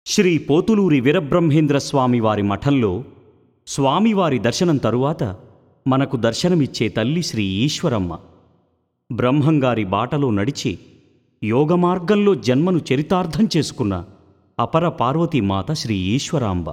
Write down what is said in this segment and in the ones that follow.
శ్రీ పోతులూరి వీరబ్రహ్మేంద్ర స్వామి వారి మఠంలో స్వామివారి దర్శనం తరువాత మనకు దర్శనమిచ్చే తల్లి శ్రీ ఈశ్వరమ్మ బ్రహ్మంగారి బాటలో నడిచి యోగమార్గంలో జన్మను చరితార్థం చేసుకున్న అపర పార్వతీమాత శ్రీ ఈశ్వరాంబ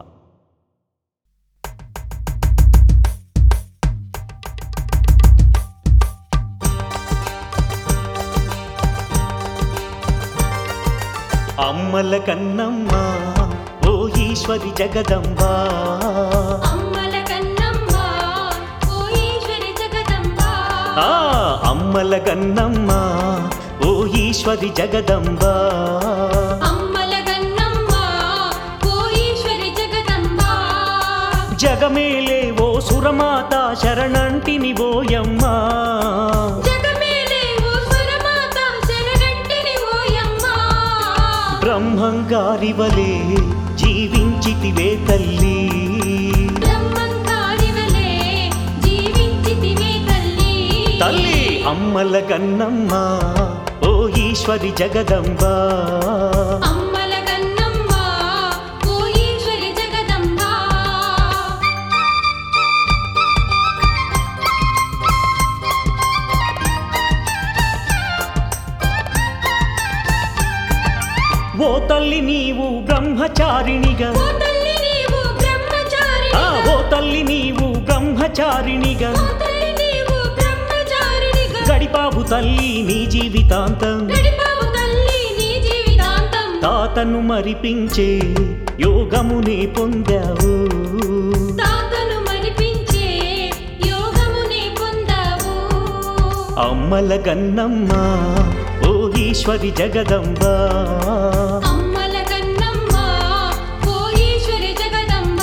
అమ్మల కన్నమ్మ ఓ ఈశ్వరి జగదంబా అమ్మల కన్నమ్మ ఓ ఈశ్వరి జగదంబ ఆ అమ్మల కన్నమ్మ ఓ ఈశ్వరి జగదంబా అమ్మల కన్నమ్మ ఓ ఈశ్వరి జగదంబ జగమేలే ఓ సురమాత శరణంటిని ఓయమ్మ జగమేలే ఓ సురమాత శరణంటిని ఓయమ్మ బ్రహ్మంగారివలే జీవించితివే తల్లి బ్రహ్మంగారివలే జీవించితివే తల్లి తల్లి అమ్మల కన్నమ్మ ఓ ఈశ్వరి జగదంబా అమ్మల కన్నమ్మ ఓ ఈశ్వరి జగదంబ ఓ తల్లి నీవు బ్రహ్మచారిణిగా ఓ తల్లి నీవు బ్రహ్మచారిణి ఆ ఓ తల్లి నీవు బ్రహ్మచారిణిగా ఓ తల్లి నీవు బ్రహ్మచారిణిగా గడిపావు తల్లి నీ జీవితాంతం గడిపావు తల్లి నీ జీవితాంతం తాతను మరిపించే యోగమునే పొందావు తాతను మరిపించే యోగమునే పొందావు అమ్మల గన్నమ్మ ఓ ఈశ్వరి జగదంబ అమ్మల కన్నమ్మ ఓ ఈశ్వరి జగదంబ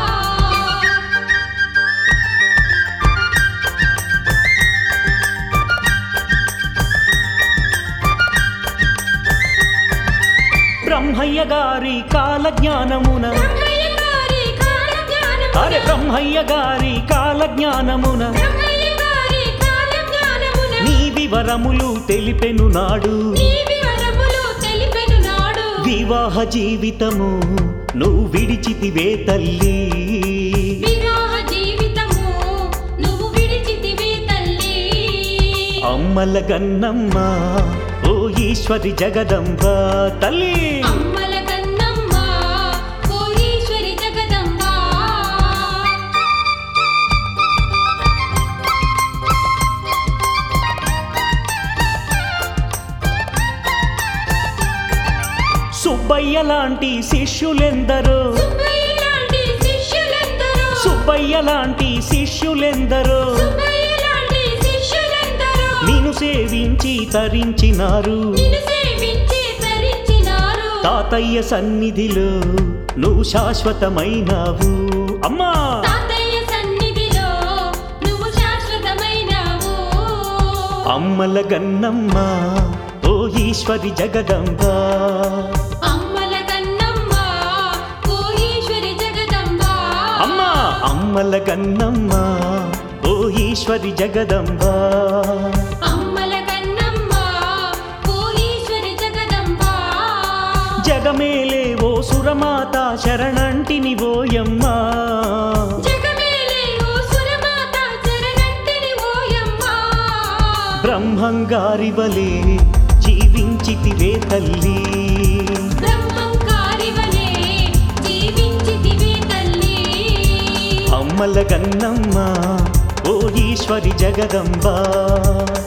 బ్రహ్మయ్య గారి కాల జ్ఞానమున బ్రహ్మయ్య గారి కాల జ్ఞానమున అరే బ్రహ్మయ్య గారి కాల జ్ఞానమున బ్రహ్మయ్య గారి కాల జ్ఞానమున నీ వివరములు తెలిపెను నాడు నీ వివరములు తెలిపెను నాడు వివాహ జీవితము నువ్వు విడిచితివే తల్లి వివాహ జీవితము నువ్వు విడిచితివి తల్లి అమ్మల గన్నమ్మ ఓ ఈశ్వరి జగదంబ తల్లి అమ్మల కన్నమ్మ ఓ ఈశ్వరి జగదంబ సుబ్బయ్య లాంటి శిష్యులెందరో సుబ్బయ్య లాంటి శిష్యులెందరో సుబ్బయ్య లాంటి శిష్యులెందరో సుబ్బయ్య లాంటి శిష్యులెందరో నిన్ను సేవించి తరించినారు నిన్ను సేవించి తరించినారు తాతయ్య సన్నిధిలో నువ్వు శాశ్వతమైనావు అమ్మా తాతయ్య సన్నిధిలో నువ్వు శాశ్వతమైనావు అమ్మల గన్నమ్మ ఓ ఈశ్వరి జగదంబ అమ్మల కన్నమ్మ ఓ ఈశ్వరి జగదంబ అమ్మా అమ్మల గన్నమ్మ ఓ ఈశ్వరి జగదంబ అమ్మల కన్నమ్మ ఓ ఈశ్వరి జగదంబ జగమేలే ఓ సురమాత శరణంటిని ఓయమ్మ జగమేలే ఓ సురమాత చరణంటిని ఓయమ్మ బ్రహ్మంగారివలే జీవించితివే తల్లి బ్రహ్మంకారివలే జీవించితివి తల్లి అమ్మల గన్నమ్మ ఓ ఈశ్వరి జగదంబ